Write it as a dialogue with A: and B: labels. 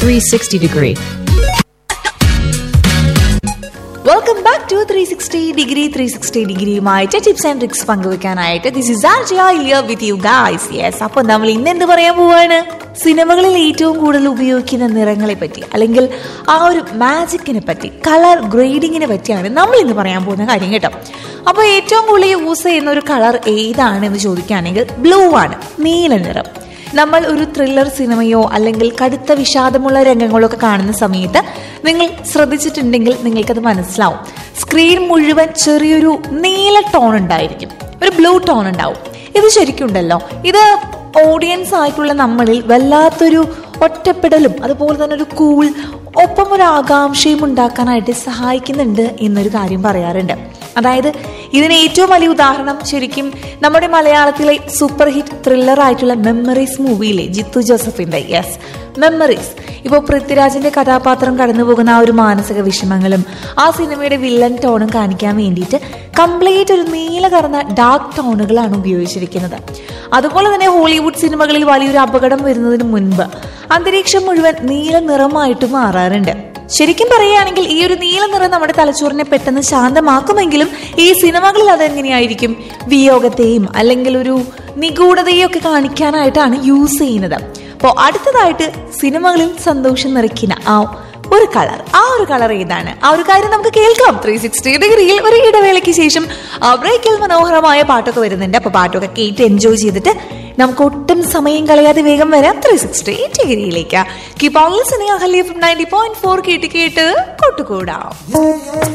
A: 360 degree.
B: Welcome back to three sixty degree three sixty ഡിഗ്രിയുമായിട്ട് tips and tricks പങ്കുവെക്കാനായിട്ട് this is R Jiya with you guys yes അപ്പോൾ നമ്മൾ ഇന്ന് എന്ത് പറയാൻ പോവാണ് സിനിമകളിൽ ഏറ്റവും കൂടുതൽ ഉപയോഗിക്കുന്ന നിറങ്ങളെ പറ്റി അല്ലെങ്കിൽ ആ ഒരു മാജിക്കിനെ പറ്റി കളർ ഗ്രേഡിങ്ങിനെ പറ്റിയാണ് നമ്മൾ ഇന്ന് പറയാൻ പോകുന്ന കാര്യം കേട്ടോ അപ്പോൾ ഏറ്റവും കൂടുതൽ യൂസ് ചെയ്യുന്ന ഒരു കളർ ഏതാണ് എന്ന് ചോദിക്കുകയാണെങ്കിൽ ബ്ലൂ ആണ് നീല നിറം നമ്മൾ ഒരു ത്രില്ലർ സിനിമയോ അല്ലെങ്കിൽ കടുത്ത വിഷാദമുള്ള രംഗങ്ങളോ ഒക്കെ കാണുന്ന സമയത്ത് നിങ്ങൾ ശ്രദ്ധിച്ചിട്ടുണ്ടെങ്കിൽ നിങ്ങൾക്കത് മനസ്സിലാവും സ്ക്രീൻ മുഴുവൻ ചെറിയൊരു നീല ടോൺ ഉണ്ടായിരിക്കും ഒരു ബ്ലൂ ടോൺ ഉണ്ടാവും ഇത് ശരിക്കുണ്ടല്ലോ ഇത് ഓഡിയൻസ് ആയിട്ടുള്ള നമ്മളിൽ വല്ലാത്തൊരു ഒറ്റപ്പെടലും അതുപോലെ തന്നെ ഒരു കൂൾ ഒപ്പം ഒരു ആകാംക്ഷയും ഉണ്ടാക്കാനായിട്ട് സഹായിക്കുന്നുണ്ട് എന്നൊരു കാര്യം പറയാറുണ്ട് അതായത് ഇതിന് ഏറ്റവും വലിയ ഉദാഹരണം ശരിക്കും നമ്മുടെ മലയാളത്തിലെ സൂപ്പർ ഹിറ്റ് ത്രില്ലർ ആയിട്ടുള്ള മെമ്മറീസ് മൂവിയിലെ ജിത്തു ജോസഫിന്റെ യെസ് മെമ്മറീസ് ഇപ്പോൾ പൃഥ്വിരാജിന്റെ കഥാപാത്രം കടന്നു പോകുന്ന ആ ഒരു മാനസിക വിഷമങ്ങളും ആ സിനിമയുടെ വില്ലൻ ടോണും കാണിക്കാൻ വേണ്ടിയിട്ട് കംപ്ലീറ്റ് ഒരു നീല കറന്ന ഡാർക്ക് ടോണുകളാണ് ഉപയോഗിച്ചിരിക്കുന്നത് അതുപോലെ തന്നെ ഹോളിവുഡ് സിനിമകളിൽ വലിയൊരു അപകടം വരുന്നതിന് മുൻപ് അന്തരീക്ഷം മുഴുവൻ നീല നിറമായിട്ട് മാറാറുണ്ട് ശരിക്കും പറയുകയാണെങ്കിൽ ഈ ഒരു നീല നിറം നമ്മുടെ തലച്ചോറിനെ പെട്ടെന്ന് ശാന്തമാക്കുമെങ്കിലും ഈ സിനിമകളിൽ അതെങ്ങനെയായിരിക്കും വിയോഗത്തെയും അല്ലെങ്കിൽ ഒരു നിഗൂഢതയും ഒക്കെ കാണിക്കാനായിട്ടാണ് യൂസ് ചെയ്യുന്നത് അപ്പോൾ അടുത്തതായിട്ട് സിനിമകളിൽ സന്തോഷം നിറയ്ക്കുന്ന ആ ഒരു കളർ ആ ഒരു കളർ ഏതാണ് ആ ഒരു കാര്യം നമുക്ക് കേൾക്കാം ത്രീ സിക്സ്റ്റി ഡിഗ്രിയിൽ ഒരു ഇടവേളയ്ക്ക് ശേഷം ആ ബ്രേക്കിൽ മനോഹരമായ പാട്ടൊക്കെ വരുന്നുണ്ട് അപ്പൊ പാട്ടൊക്കെ കേട്ട് എൻജോയ് ചെയ്തിട്ട് നമുക്ക് ഒട്ടും സമയം കളയാതെ വേഗം വരാം ത്രീ സിക്സ്റ്റി ഡിഗ്രിയിലേക്ക് keep on listening Ahalya ninety point four കേട്ട് കേട്ട് കൊട്ടുകൂടാം